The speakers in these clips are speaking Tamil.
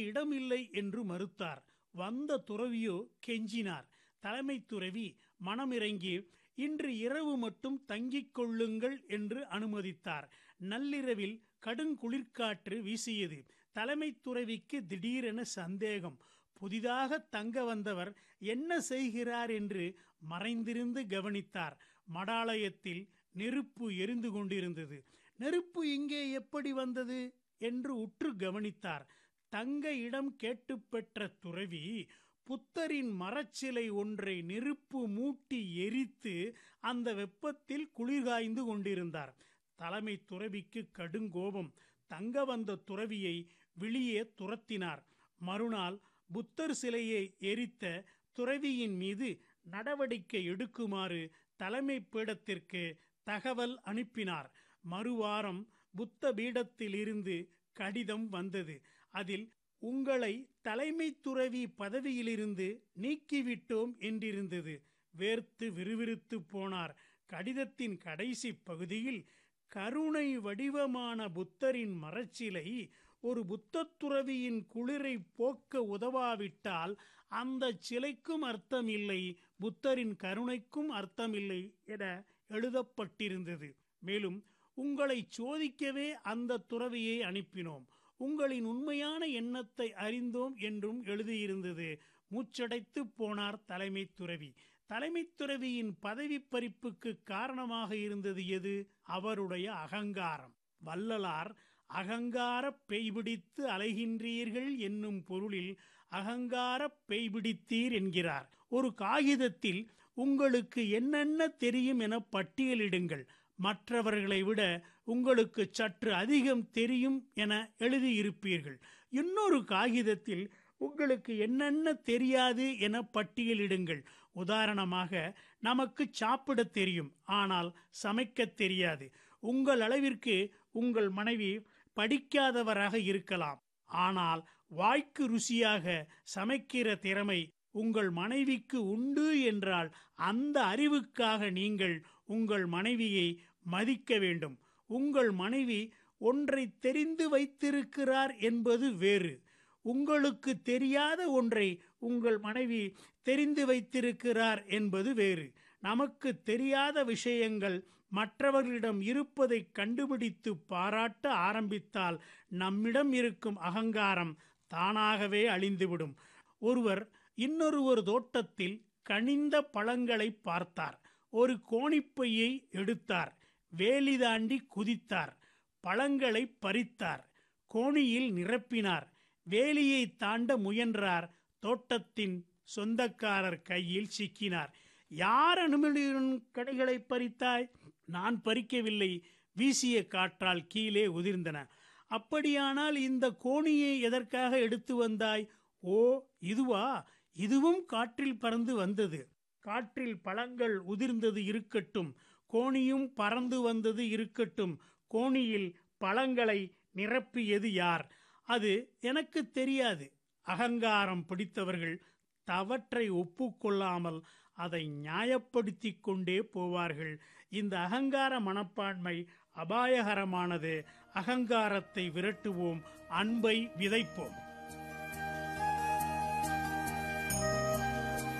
இடமில்லை என்று மறுத்தார் வந்த துறவியோ கெஞ்சினார் தலைமை துறவி மனமிறங்கி இன்று இரவு மட்டும் தங்கிக் கொள்ளுங்கள் என்று அனுமதித்தார் நள்ளிரவில் கடுங்குளிர்காற்று வீசியது தலைமை துறவிக்கு திடீரென சந்தேகம் புதிதாக தங்க வந்தவர் என்ன செய்கிறார் என்று மறைந்திருந்து கவனித்தார் மடாலயத்தில் நெருப்பு எரிந்து கொண்டிருந்தது நெருப்பு இங்கே எப்படி வந்தது என்று உற்று கவனித்தார் தங்க இடம் கேட்டு பெற்ற துறவி புத்தரின் மரச்சிலை ஒன்றை நெருப்பு மூட்டி எரித்து அந்த வெப்பத்தில் குளிர்காய்ந்து கொண்டிருந்தார் தலைமை துறவிக்கு கடுங்கோபம் தங்க வந்த துறவியை வெளியே துரத்தினார் மறுநாள் புத்தர் சிலையை எரித்த துறவியின் மீது நடவடிக்கை எடுக்குமாறு தலைமை பீடத்திற்கு தகவல் அனுப்பினார் மறுவாரம் புத்த பீடத்திலிருந்து கடிதம் வந்தது அதில் உங்களை தலைமை துறவி பதவியிலிருந்து நீக்கிவிட்டோம் என்றிருந்தது வேர்த்து விறுவிறுத்து போனார் கடிதத்தின் கடைசி பகுதியில் கருணை வடிவமான புத்தரின் மரச்சிலை ஒரு புத்தத் துறவியின் குளிரை போக்க உதவாவிட்டால் அந்த சிலைக்கும் அர்த்தமில்லை புத்தரின் கருணைக்கும் அர்த்தமில்லை என எழுதப்பட்டிருந்தது மேலும் உங்களை சோதிக்கவே அந்த துறவியை அனுப்பினோம் உங்களின் உண்மையான எண்ணத்தை அறிந்தோம் என்றும் எழுதியிருந்தது மூச்சடைத்து போனார் தலைமை துறவி தலைமை துறவியின் பதவி பறிப்புக்கு காரணமாக இருந்தது எது அவருடைய அகங்காரம் வள்ளலார் அகங்கார பெய்பிடித்து அலைகின்றீர்கள் என்னும் பொருளில் அகங்கார பெய்பிடித்தீர் என்கிறார் ஒரு காகிதத்தில் உங்களுக்கு என்னென்ன தெரியும் என பட்டியலிடுங்கள் மற்றவர்களை விட உங்களுக்கு சற்று அதிகம் தெரியும் என எழுதியிருப்பீர்கள் இன்னொரு காகிதத்தில் உங்களுக்கு என்னென்ன தெரியாது என பட்டியலிடுங்கள் உதாரணமாக நமக்கு சாப்பிட தெரியும் ஆனால் சமைக்க தெரியாது உங்கள் அளவிற்கு உங்கள் மனைவி படிக்காதவராக இருக்கலாம் ஆனால் வாய்க்கு ருசியாக சமைக்கிற திறமை உங்கள் மனைவிக்கு உண்டு என்றால் அந்த அறிவுக்காக நீங்கள் உங்கள் மனைவியை மதிக்க வேண்டும் உங்கள் மனைவி ஒன்றை தெரிந்து வைத்திருக்கிறார் என்பது வேறு உங்களுக்கு தெரியாத ஒன்றை உங்கள் மனைவி தெரிந்து வைத்திருக்கிறார் என்பது வேறு நமக்கு தெரியாத விஷயங்கள் மற்றவர்களிடம் இருப்பதை கண்டுபிடித்து பாராட்ட ஆரம்பித்தால் நம்மிடம் இருக்கும் அகங்காரம் தானாகவே அழிந்துவிடும் ஒருவர் இன்னொருவர் தோட்டத்தில் கனிந்த பழங்களை பார்த்தார் ஒரு கோணிப்பையை எடுத்தார் வேலி தாண்டி குதித்தார் பழங்களை பறித்தார் கோணியில் நிரப்பினார் வேலியை தாண்ட முயன்றார் தோட்டத்தின் சொந்தக்காரர் கையில் சிக்கினார் யார் அனுமதியுடன் கடைகளை பறித்தாய் நான் பறிக்கவில்லை வீசிய காற்றால் கீழே உதிர்ந்தன அப்படியானால் இந்த கோணியை எதற்காக எடுத்து வந்தாய் ஓ இதுவா இதுவும் காற்றில் பறந்து வந்தது காற்றில் பழங்கள் உதிர்ந்தது இருக்கட்டும் கோணியும் பறந்து வந்தது இருக்கட்டும் கோணியில் பழங்களை நிரப்பியது யார் அது எனக்கு தெரியாது அகங்காரம் பிடித்தவர்கள் தவற்றை ஒப்புக்கொள்ளாமல் அதை நியாயப்படுத்தி கொண்டே போவார்கள் இந்த அகங்கார மனப்பான்மை அபாயகரமானது அகங்காரத்தை விரட்டுவோம் அன்பை விதைப்போம்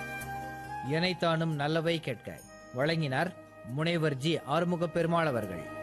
இணைத்தானும் நல்லவை கேட்க வழங்கினார் முனைவர் ஜி ஆறுமுக பெருமாள் அவர்கள்